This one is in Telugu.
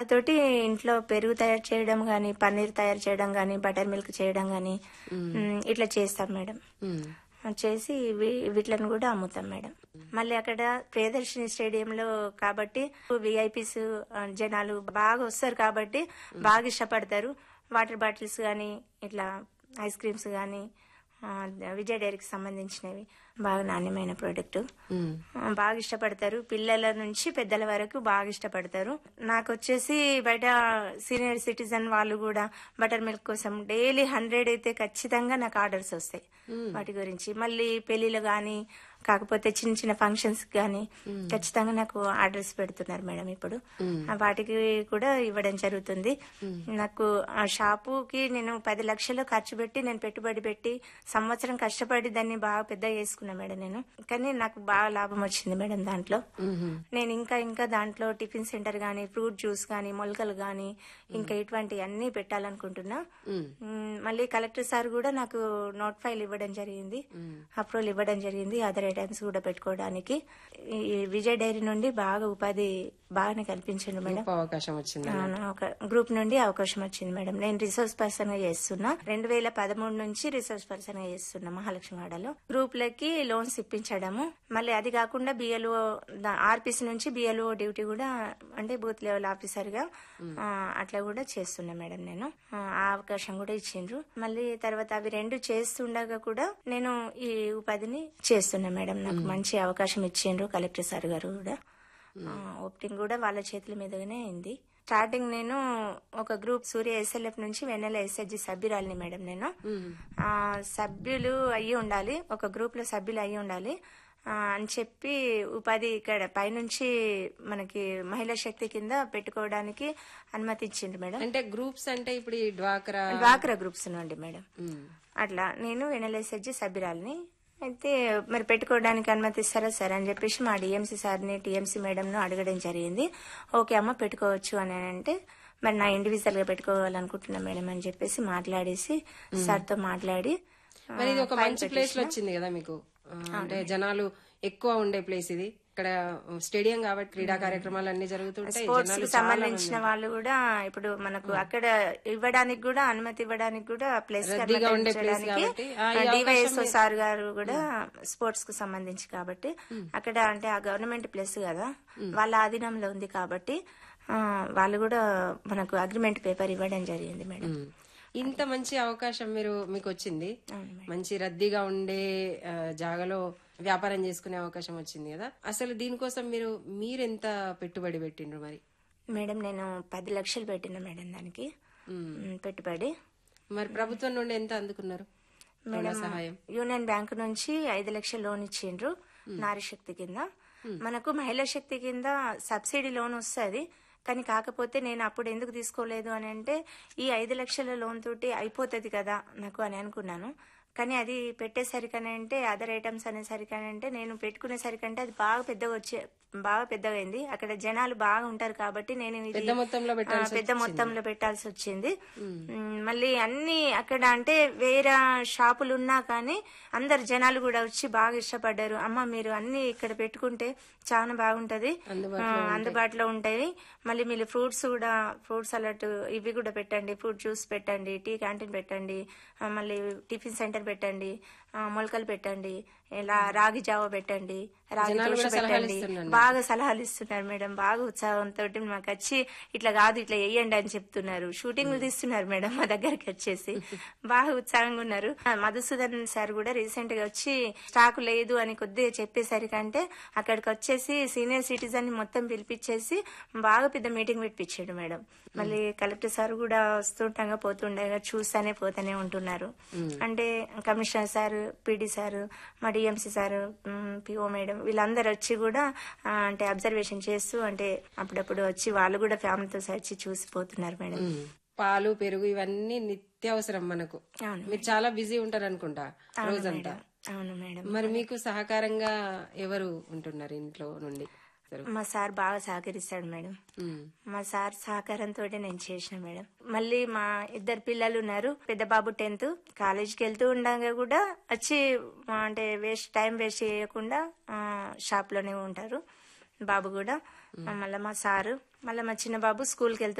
తోటి ఇంట్లో పెరుగు తయారు చేయడం గాని పన్నీర్ తయారు చేయడం గాని బటర్ మిల్క్ చేయడం గాని మ్, ఇట్లా చేస్తాం మేడం ఉమ్. చేసి వీ- వీటిలను కూడా అమ్ముతాం మేడం మళ్ళీ అక్కడ ప్రియదర్శిని స్టేడియంలో కాబట్టి విఐపీస్ జనాలు బాగా వస్తారు కాబట్టి బాగా ఇష్టపడతారు వాటర్ బాటిల్స్ కానీ ఇట్లా ఐస్ క్రీమ్స్ కానీ విజయ డైరీకి సంబంధించినవి బాగా నాణ్యమైన ప్రోడక్ట్ ఉమ్. బాగా ఇష్టపడతారు పిల్లల నుంచి పెద్దల వరకు బాగా ఇష్టపడతారు నాకు వచ్చేసి బయట సీనియర్ సిటిజన్ వాళ్ళు కూడా బటర్ మిల్క్ కోసం డైలీ హండ్రెడ్ అయితే ఖచ్చితంగా నాకు ఆర్డర్స్ వస్తాయి వాటి గురించి మళ్ళీ పెళ్లిలు గాని కాకపోతే చిన్న చిన్న ఫంక్షన్స్ గాని ఖచ్చితంగా నాకు ఆర్డర్స్ పెడుతున్నారు మేడం ఇప్పుడు ఆ వాటికి కూడా ఇవ్వడం జరుగుతుంది నాకు ఆ షాపుకి నేను పది లక్షలు ఖర్చు పెట్టి నేను పెట్టుబడి పెట్టి సంవత్సరం కష్టపడి దాన్ని బాగా పెద్ద చేసుకున్నా మేడం నేను కానీ నాకు బాగా లాభం వచ్చింది మేడం దాంట్లో నేను ఇంకా ఇంకా దాంట్లో టిఫిన్ సెంటర్ గానీ ఫ్రూట్ జ్యూస్ గానీ మొలకలు గానీ ఇంకా ఇటువంటి అన్ని పెట్టాలనుకుంటున్నా మ్, మళ్ళీ కలెక్టర్ సార్ కూడా నాకు నోట్ ఫైల్ ఇవ్వడం జరిగింది అప్రూవల్ ఇవ్వడం జరిగింది అదర్ ఐటమ్స్ కూడా పెట్టుకోవడానికి ఈ విజయ్ డైరీ నుండి బాగా ఉపాధి బాగానే కల్పించండి మేడం గొప్ప అవకాశం వచ్చింది అవును, ఒక గ్రూప్ నుండి అవకాశం వచ్చింది మేడం నేను రిసోర్స్ పర్సన్ గా చేస్తున్నా రెండు వేల పదమూడు నుంచి రిసోర్స్ పర్సన్ గా చేస్తున్నా మహాలక్ష్మి వాడలో గ్రూప్ లకి లోన్స్ ఇప్పించడము మళ్ళీ అది కాకుండా బిఎల్ఓ ఆర్పిసి నుంచి బిఎల్ఓ డ్యూటీ కూడా అంటే బూత్ లెవెల్ ఆఫీసర్ గా ఆ, అట్లా కూడా చేస్తున్నా మేడం నేను ఆ, ఆ అవకాశం కూడా ఇచ్చిండ్రు మళ్ళీ తర్వాత అవి రెండు చేస్తుండగా కూడా నేను ఈ ఉపాధిని చేస్తున్నా మేడం నాకు మంచి అవకాశం ఇచ్చిండ్రు కలెక్టర్ సార్ గారు కూడా ఆ, ఓపెనింగ్ కూడా వాళ్ళ చేతుల మీదుగానే అయింది స్టార్టింగ్ నేను ఒక గ్రూప్ సూర్య ఎస్ఎల్ఎఫ్ నుంచి వెన్నెల ఎస్ఎస్జి సభ్యురాలిని మేడం నేను ఆ, సభ్యులు అయ్యి ఉండాలి ఒక గ్రూప్ లో సభ్యులు అయ్యి ఉండాలి ఆ, అని చెప్పి ఉపాధి ఇక్కడ పైనుంచి మనకి మహిళా శక్తి కింద పెట్టుకోవడానికి అనుమతి ఇచ్చిండ్రు మేడం అంటే గ్రూప్స్ అంటే ఇప్పుడు ఈ డ్వాక్రా డ్వాక్రా గ్రూప్స్ నుండి మేడం ఉమ్. అట్లా నేను వెనలేసెడ్జి సభ్యురాలిని అయితే మరి పెట్టుకోవడానికి అనుమతిస్తారా సార్ అని చెప్పేసి మా డిఎంసీ సార్ని టీఎంసీ మేడంను అడగడం జరిగింది ఓకే అమ్మ పెట్టుకోవచ్చు అని అంటే మరి నా ఇండివిజువల్ గా పెట్టుకోవాలనుకుంటున్నా మేడం అని చెప్పేసి మాట్లాడేసి సార్తో మాట్లాడి మరి ఇది ఒక మంచి ప్లేస్ లో వచ్చింది కదా మీకు ఆ, అంటే జనాలు ఎక్కువ ఉండే ప్లేస్ ఇది ఇక్కడ స్టేడియం కాబట్టి క్రీడా కార్యక్రమాలు అన్ని జరుగుతుంటాయి స్పోర్ట్స్ జనాలు కి సంబంధించిన వాళ్ళు కూడా ఇప్పుడు మనకు అక్కడ ఇవ్వడానికి కూడా అనుమతి ఇవ్వడానికి కూడా ప్లేస్ రద్దీగా ఉండే place కాబట్టి, ఆ, ఈ డివైఎస్ఓ సార్ గారు కూడా స్పోర్ట్స్ కు సంబంధించి కాబట్టి అక్కడ అంటే ఆ గవర్నమెంట్ ప్లేస్ కదా వాళ్ళ ఆధీనంలో ఉంది కాబట్టి ఆ, వాళ్ళు కూడా మనకు అగ్రిమెంట్ పేపర్ ఇవ్వడం జరిగింది మేడం ఉమ్. ఇంత మంచి అవకాశం మీరు మీకు వచ్చింది మంచి రద్దీగా ఉండే ఆ, జాగాలో వ్యాపారం చేసుకునే అవకాశం వచ్చింది కదా అసలు దీనికోసం మీరు మీరెంత పెట్టుబడి పెట్టిండ్రు మరి మేడం నేను పది లక్షలు పెట్టిన మేడం దానికి ఉమ్. ఉమ్, పెట్టుబడి మరి ప్రభుత్వం నుండి ఎంత అందుకున్నారు రుణ సహాయం యూనియన్ బ్యాంక్ నుంచి ఐదు లక్షల లోన్ ఇచ్చిండ్రు నారీ శక్తి కింద మనకు మహిళా శక్తి కింద సబ్సిడీ లోన్ వస్తుంది కానీ కాకపోతే నేను అప్పుడు ఎందుకు తీసుకోలేదు అని అంటే ఈ ఐదు లక్షల లోన్ తోటి అయిపోతుంది కదా నాకు అని అనుకున్నాను కానీ అది పెట్టేసరికనంటే అదర్ ఐటమ్స్ అనేసరికనంటే నేను పెట్టుకునేసరికంటే అది బాగా పెద్దగా వచ్చే బాగా పెద్దగా అయింది అక్కడ జనాలు బాగా ఉంటారు కాబట్టి నేను ఇది పెద్ద మొత్తంలో ఆ, పెట్టాల్సి పెద్ద మొత్తంలో పెట్టాల్సి వచ్చింది మ్, మళ్ళీ అన్ని అక్కడ అంటే వేరే షాపులు ఉన్నా కానీ అందరు జనాలు కూడా వచ్చి బాగా ఇష్టపడ్డారు అమ్మ మీరు అన్ని ఇక్కడ పెట్టుకుంటే చాలా బాగుంటది ఆ, అందుబాటులో ఉంటాయి మళ్ళీ మీరు ఫ్రూట్స్ కూడా ఫ్రూట్స్ సలాడ్ ఇవి కూడా పెట్టండి ఫ్రూట్ జ్యూస్ పెట్టండి టీ క్యాంటీన్ పెట్టండి ఆ, మళ్ళీ టిఫిన్ సెంటర్ పెట్టండి ఆ, మొలకలు పెట్టండి ఇలా రాగి జావ పెట్టండి రాగి జనాలు దోశ కూడా సలహాలు పెట్టండి ఇస్తున్నారు. బాగా సలహాలు ఇస్తున్నారు మేడం బాగా ఉత్సాహంతో మాకు వచ్చి ఇట్లా కాదు ఇట్లా వేయండి అని చెప్తున్నారు షూటింగ్లు తీస్తున్నారు మేడం మా దగ్గరికి వచ్చేసి బాగా ఉత్సాహంగా ఉన్నారు ఆ, మధుసూదన్ సార్ కూడా రీసెంట్ గా వచ్చి స్టాక్ లేదు అని కొద్దిగా చెప్పేసరికంటే అక్కడికి వచ్చేసి సీనియర్ సిటిజన్ ని మొత్తం పిలిపించేసి బాగా పెద్ద మీటింగ్ పెట్టించాడు మేడం మళ్ళీ కలెక్టర్ సార్ కూడా వస్తుండగా పోతుండగా చూస్తానే పోతానే ఉంటున్నారు అంటే కమిషనర్ సార్ పీడీ సార్ మా డిఎంసీ సార్ పిఓ మేడం వీళ్ళందరూ వచ్చి కూడా ఆ, అంటే అబ్జర్వేషన్ చేస్తూ అంటే అప్పుడప్పుడు వచ్చి వాళ్ళు కూడా ఫ్యామిలీతో వచ్చి చూసిపోతున్నారు మేడం ఉమ్. పాలు పెరుగు ఇవన్నీ నిత్యావసరం మనకు అవును మీరు చాలా బిజీ ఉంటారు అనుకుంటా రోజంతా అవును మేడం మరి మీకు సహకారంగా ఎవరు ఉంటున్నారు ఇంట్లో నుండి సరే. మా సార్ బాగా సహకరిస్తాడు మేడం ఉమ్. మా సార్ సహకారంతో నేను చేసిన మేడం మళ్ళీ మా ఇద్దరు పిల్లలు ఉన్నారు పెద్ద బాబు టెన్త్ కాలేజీకి వెళ్తూ ఉండగా కూడా వచ్చి ఆ, అంటే వేస్ట్ టైం వేస్ట్ చేయకుండా షాప్ లోనే ఉంటారు బాబు కూడా మళ్ళీ మా సారు మళ్ళీ మా చిన్న బాబు స్కూల్కి వెళ్తూ